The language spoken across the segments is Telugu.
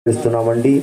ఇస్తున్నామండి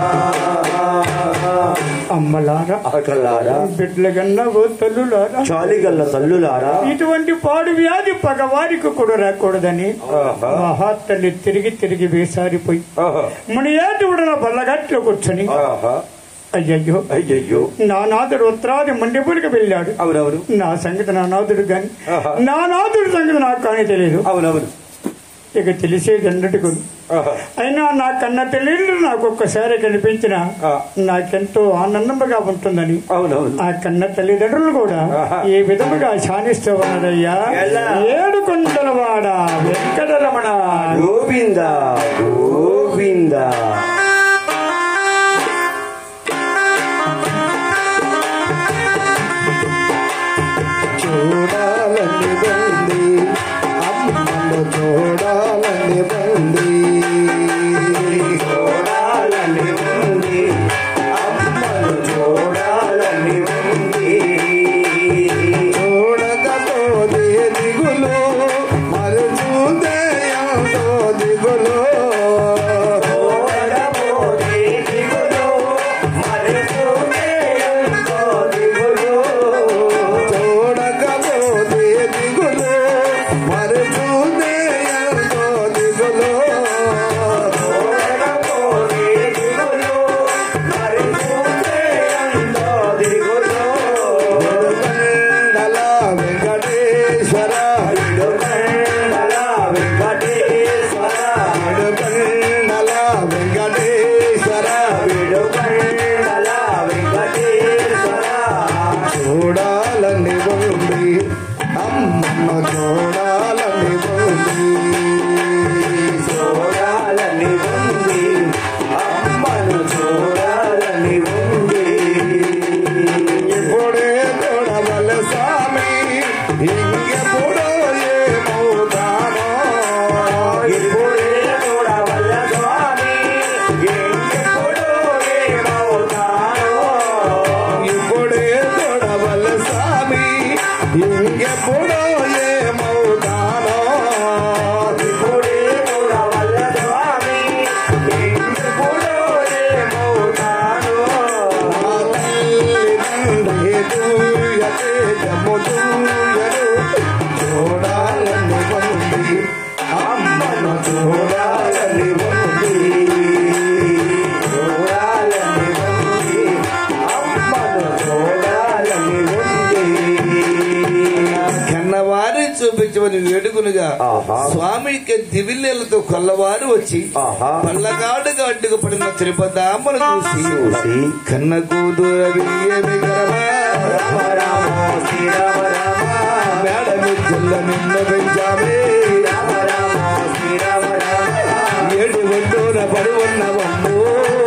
అమ్మలారా ఆకలారా బిడ్డల కన్నా ఓ తల్లులారా చాలిగల్ల తల్లులారా ఇటువంటి పాడు వ్యాధి పగవారికి కూడా రాకూడదని ఆహా. మహాత్తల్లి తిరిగి తిరిగి వేసారిపోయి ఆహా. మన ఏటువుడన బల్లగట్లో కూర్చొని ఆహా. అయ్యయ్యో అయ్యయ్యో నా నాదుడు ఉత్తరాది మండిపూరికి వెళ్ళాడు అవునవును నా సంగతి నా నాదుడు గాని ఆహా. నా నాదుడి సంగతి నాకు కానీ తెలియదు అవునవును ఇక తెలిసేది అన్నట్టుకు ఆహా. అయినా నా కన్న తల్లిళ్ళు నాకు ఒక్కసారి కనిపించిన ఆ. నాకెంతో ఆనందంగా ఉంటుందని అవునవును ఆ కన్న తల్లిదండ్రులు కూడా ఆహా. ఏ విధముగా శానిస్తూ ఉన్నారయ్యా ఎలా? ఏడు కొండలవాడ వెంకటరమణ గోవింద గోవింద చూడాలని ఉంది అమ్మను చూడాలని ఉంది చూడాలని ఉంది అమ్మను చూడాలని ఉంది చూడకపోతే దిగులు మరి చూస్తే ఎంతో దిగులు చూడబోతే దిగులు, మరి చూస్తే ఎంతో దిగులు. చూడకపోతే దిగులు మరి చూస్తే ఎంతో దిగులు చూడబోతే దిగులు, మరి చూస్తే ఎంతో దిగులు. కొండల వెంకటేశ్వర ఇడుకొండల వెంకటేశ్వర, కొండల వెంకటేశ్వర ఇడుకొండల వెంకటేశ్వర. చూడాలని ఉంది అమ్మమ్మ చూడాలని ఉంది చూడాలని ఉంది అమ్మను చూడాలని ఉంది ఇప్పుడే చూడవల స్వామి ఇంకెప్పుడో ఏమవుతానో ఇప్పుడే చూడవల్ల స్వామి ఇంకెప్పుడు ఏమవుతానో ఇప్పుడే చూడవల స్వామి ఇంకెప్పుడో ఏమవుతానో ఇప్పుడే చూడవల్ల స్వామి ఇంకెప్పుడు ఏమవుతానో మా తల్లిదండ్రి దూయతే జమ్ము దూయరు చూడాలని ఉంది అమ్మను చూడాలని ఉంది చూడాలని ఉంది అమ్మను చూడాలని ఉంది కన్నవారి చూపించమని వేడుకునుగా ఆహా. స్వామికి దివిల్లెలతో కొల్లవారు వచ్చి ఆహా. పల్లగాడుగా అడ్డుకు పడిన తిరుపతామను చూసి చూసి కన్న కూతురు రామ రామ శ్రీరామ రామ మేడ మిద్దుల నిన్న పెంచామే రామ రామ శ్రీరామ రామ ఏడు ఒడ్డున పడి ఉన్నవమ్ము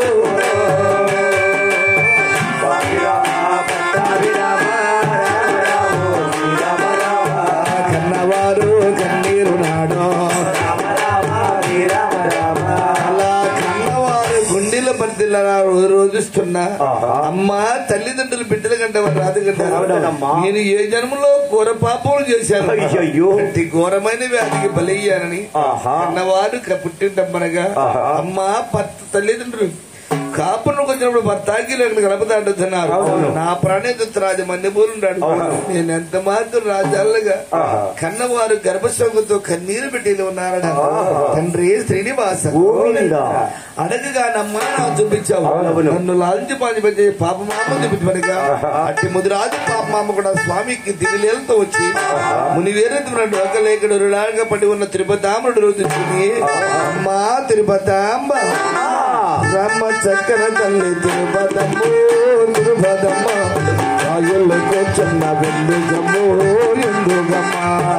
స్వామి రామ పట్టాభి రామ రామ రామ శ్రీరామ రామ కన్నవారు కన్నీరు నాడో రామ రామ శ్రీరామ రామ అలా కన్నవారు గుండెల పరిధిల రోజుస్తున్నా ఆహా. అమ్మ తల్లిదండ్రులు బిడ్డల కంటే వారు రాదు అవునమ్మా. కదా నేను ఏ జన్మలో ఘోర పాపములు చేశాను అయ్యయ్యో. అట్టి ఘోరమైన వ్యాధికి బలయ్యానని ఆహా. అన్నవారు పుట్టింటమ్మనగా ఆహా. అమ్మ భర్త తల్లిదండ్రులు కాపును వచ్చినప్పుడు భర్తాకి లేకుండా కలపదాడుతున్నారు అవును. నా ప్రాణేత రాజు మన్నెబూరున్నాడు అవును. నేను ఎంత మాత్రం రాజాలుగా ఆహా. కన్నవారు గర్భశోకంతో కన్నీరు పెట్టి ఉన్నారట ఆహా. తండ్రి శ్రీనివాస గోవిందా. అడగగా నమ్మా నాకు చూపించావు అవునవును. నన్ను లాల్చి పాచి పెట్టి పాప మామ చూపించమనిగా ఆహా. అట్టి ముదిరాజు పాప మామ కూడా స్వామికి దివిలేలతో వచ్చి ముని వేరెత్తున్నట్టు ఒక లేఖడు రుణాలుగా పడి ఉన్న తిరుపతాముడు రోజు అమ్మా తిరుపతాంబ రమ్మ చక్కర తల్లి తిరుపతమ్మ తిరుపతమ్మ రాయుల్లో కూర్చున్న వెండు జమ్ము ఎందుకమ్మ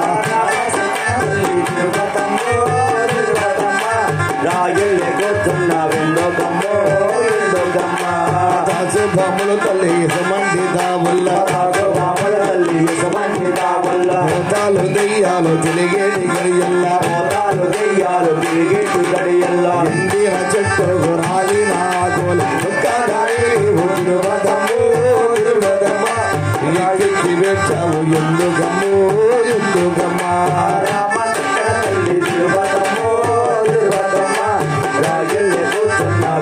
రాయల్లే కూర్చున్న వెందోకమ్మో వెందోకమ్మ దాసు బాములు తల్లి సుమంది దావుల్ల రామల తల్లి సమంజిత వల్ల భూతాలు దెయ్యాలు తిరిగేటి గడియల్ల మోతాలు దెయ్యాలు తిరిగేటు గడియల్లా ఇందిర చెట్టు గురాలి నాగుల తిరుపతమ్ము తిరుపతమ్మ యాడికి వచ్చావు ఎందుకమ్ము ఎందుకమ్మ రామ చక్కర తల్లి తిరుపతమ్మో తిరుపతమ్మ రాయల్లే కూర్చున్న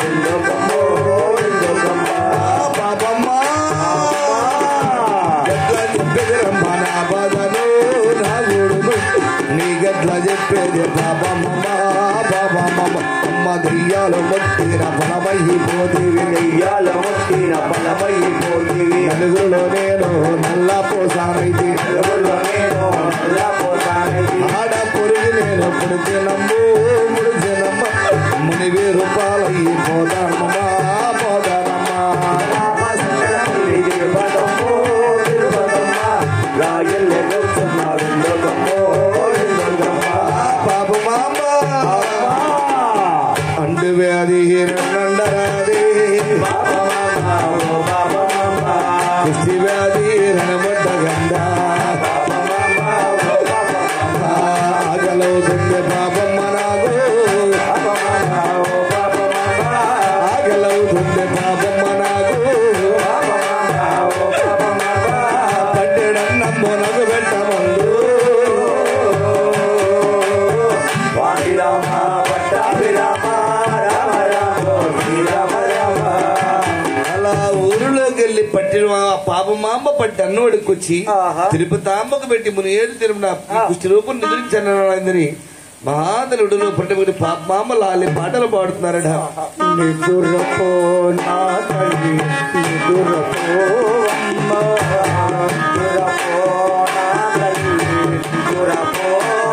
గట్ల చెప్పేది బాబమ్మ బాబమ్మ అమ్మ దెయ్యాలు మొత్తిన ఫలమైపోతీవి దెయ్యాల మొక్కిన బలమైపోతీవి నలుగురులో నేను నల్ల పోసానైతే నలుగురిలో నేను నల్లా పోతానని ఆడ పొరుగు నేను పుడిచినమ్ము ముడిచినమ్మ ముని వేరు పాలయ్యి పోదానమ్మా పోదానమ్మా రాయల్లే కూర్చున్న విందోగమ్మో విందోగమ్మ పాప మామ అండు వ్యాధి నండరాది కుష్టి వ్యాధి రణబడ్డ గండ ఆగలవుతుంది పాపమ్మ నాకు ఆగలవుతుంది పాపమ్మ నాకు పట్టెడన్నమ్మ నగు పెట్టమందు అలా ఊరిలోకి వెళ్ళి పట్టిన ఆ పాప మాంబ పట్టి అన్నవాడికి వచ్చి ఆహా. తిరుపతి ఆంబకు పెట్టి ముని ఏడు తిరుమల కుష్టి రూపం నిద్రించని మహాదలుడులో పట్టి పాప మామ లాలి పాటలు పాడుతున్నారట నిదురపో నా తల్లి నిదురపో అమ్మ నిదురపో నా తల్లి నిదురపో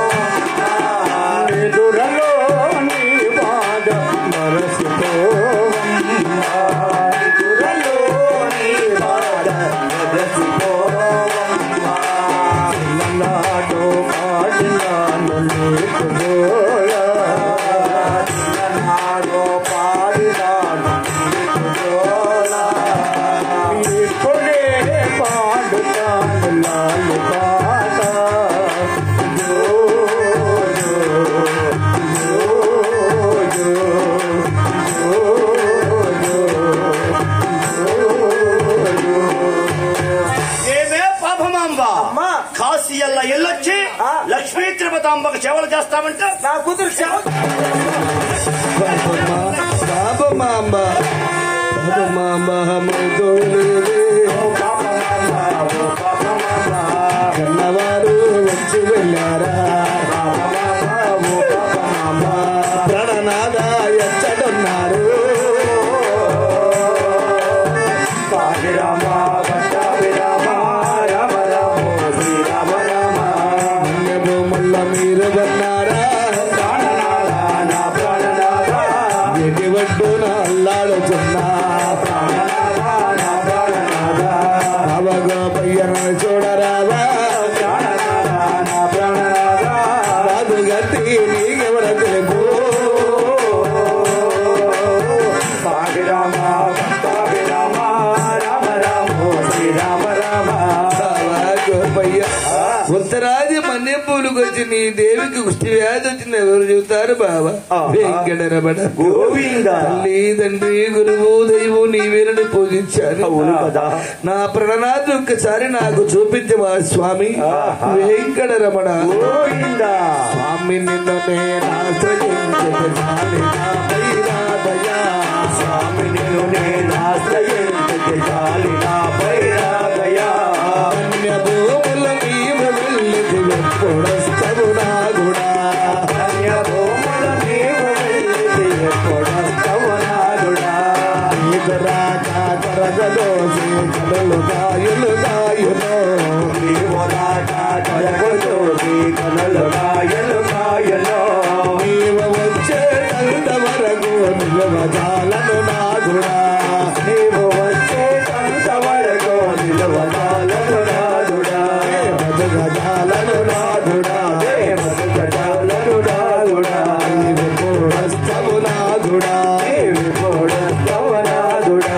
నిదురలో నీ బాధ మరసిపోవమ్మ నిదురలో నీ బాధ మరసిపోవమ్మ చిన్ననాడు పాడినాను నీకు జోలా చిన్ననాడు పాడినాను నీకు జోలా ఇప్పుడే పాడుతాను లాలి పాట జో జో జో జో ఏమే పాపమాంబ అమ్మా. కాశీ ఎల్ల ఎల్లొచ్చి ఆ. లక్ష్మీ తిరుపతాంబకు సేవలు చేస్తామంటే నా కూతురు సేవ పాప మాంబ పాప మాంబ మృదులేవే. కన్నవారు వచ్చి వెళ్ళారా ప్రణనాద ఎచ్చడున్నారు రామ పట్టాభి రామ రామ రామ శ్రీరామ రామ పుణ్యభూముల్లో మీరు కన్నారా ప్రాణనాథ నా ప్రాణనాథ ఎటి ఒడ్డున అల్లాడుతున్నా ప్రాణనాథ నా ప్రాణనాథ అవగోపయ్యను చూడరావా ప్రాణనాథ నా ప్రాణనాథ రాజు గట్టి నీకెవర తెలుపు పాడి రామ పట్టాభి రామ రామ రామ శ్రీరామ రామ గోపయ్య ఉత్తరాది మన్యపూలకు వచ్చి నీ దేవికి కుష్టి వ్యాధి వచ్చింది ఎవరు చెబుతారు బాబా ఆహా. వెంకటరమణ గోవింద తల్లి తండ్రి గురువు దైవం నీ వీరుని పూజించాను అవును కదా. నా ప్రణనాథ్ ఒక్కసారి నాకు చూపించవా స్వామి ఆహా. వెంకటరమణ గోవింద స్వామి నిన్ను నేను ఆశ్రయించదు స్వామి నిన్ను నేను ఆశ్రయించే చాలి నాపై రాగయా భూముల నీవు వెళ్ళిది ఎప్పుడొస్తవు నా గుడా ధన్య భూముల నీవు వెళ్ళిది ఎప్పుడొస్తావు నాదుడా నీకు రాక కొరగదోసి కనులు గాయులు గాయులో నీవు రాక కలగొచ్చి కనులు కాయలు కాయలో నీవు వచ్చేటంత వరకు నిలవజాలను నాదుడా నీవు వచ్చే వరకు నిలవదాలను నాదుడా బతుకజాలను నాదుడా మధుగజాలను నాదుడా నీవు పూరస్తవు నాదుడా నీవి పూడస్తావు నాదుడా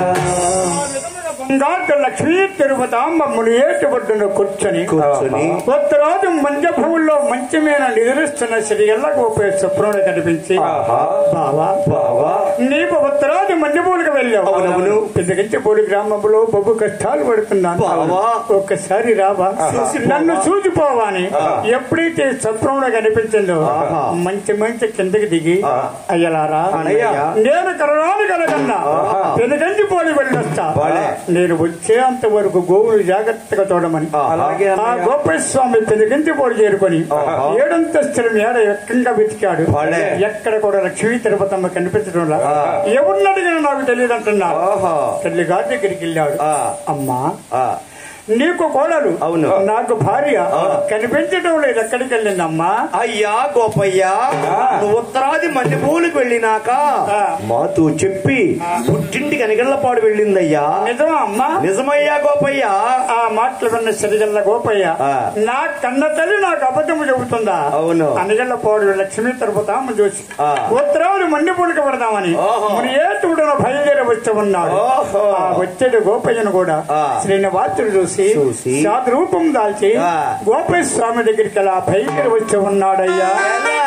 బంగారు లక్ష్మీ తిరుపతాంబ ముని ఏటి ఒడ్డున కూర్చొని కూర్చొని ఉత్తరాజు మంచి భూముల్లో మంచి మీద నిద్రిస్తున్న శ్రీ ఎల్లగోపే సుప్రముడు కనిపించి ఆహా. బావా బావా నీవు ఉత్తరాజు మంచి భూములకు వెళ్ళావు అవునవును. పెద్దగంచపూడి గ్రామంలో బొబ్బు కష్టాలు పడుతున్నాను బావా. ఒక్కసారి రావా నన్ను చూసిపోవాని ఎప్పుడైతే స్వప్నంలో కనిపించిందో మంచి మంచి కిందకి దిగి అయ్యలారా అన్నయ్య. నేను కరణాలు కలగన్నా పెద్దగంచిపోలి వెళ్ళొస్తా నేను వచ్చేంత వరకు గోవులు జాగ్రత్తగా చూడమని అలాగే ఆ అన్నయ్య. గోపస్వామి పెద్దగంచిపోడి చేరుకొని ఏడంతస్తుల మేడ ఎక్కంగా వెతికాడు భలే. ఎక్కడ కూడా లక్ష్మీ తిరుపతమ్మ కనిపించడం లా ఎవరిని అడిగినా నాకు తెలియదు అంటున్నా ఓహో. తల్లి గారి దగ్గరికి వెళ్ళాడు ఆ. అమ్మా ఆ, నీకు కోడలు అవును. నాకు భార్య కనిపించడం లేదు ఎక్కడికి వెళ్ళిందమ్మా అయ్యా గోపయ్య నువ్వు ఉత్తరాది మంది పూలకు వెళ్ళినాక ఆ, మాతో చెప్పి పుట్టింటికి అనిగళ్ళపాడు వెళ్ళిందయ్యా నిజమా అమ్మా నిజమయ్యా గోపయ్య ఆ మాటలు విన్న సిరిగల్ల గోపయ్య ఆ. నా కన్న తల్లి నాకు అబద్ధము చెబుతుందా అవును. అనగల్ల పోడు లక్ష్మీ తిరుపతమ్మ చూసి ఆ. ఉత్తరాలు మండి పూలకి పడదామని ఓహో. మన ఏటుడున బయలుదేరి వచ్చి ఉన్నాడు ఓహో. ఆ వచ్చేది గోపయ్యను కూడా ఆ. శ్రీనివాసుడు చూసి చూసి. సాధు రూపం దాల్చి ఆ. గోపయ్య స్వామి దగ్గరికి అలా బయలుదేరి వచ్చి ఉన్నాడయ్యా ఎలా?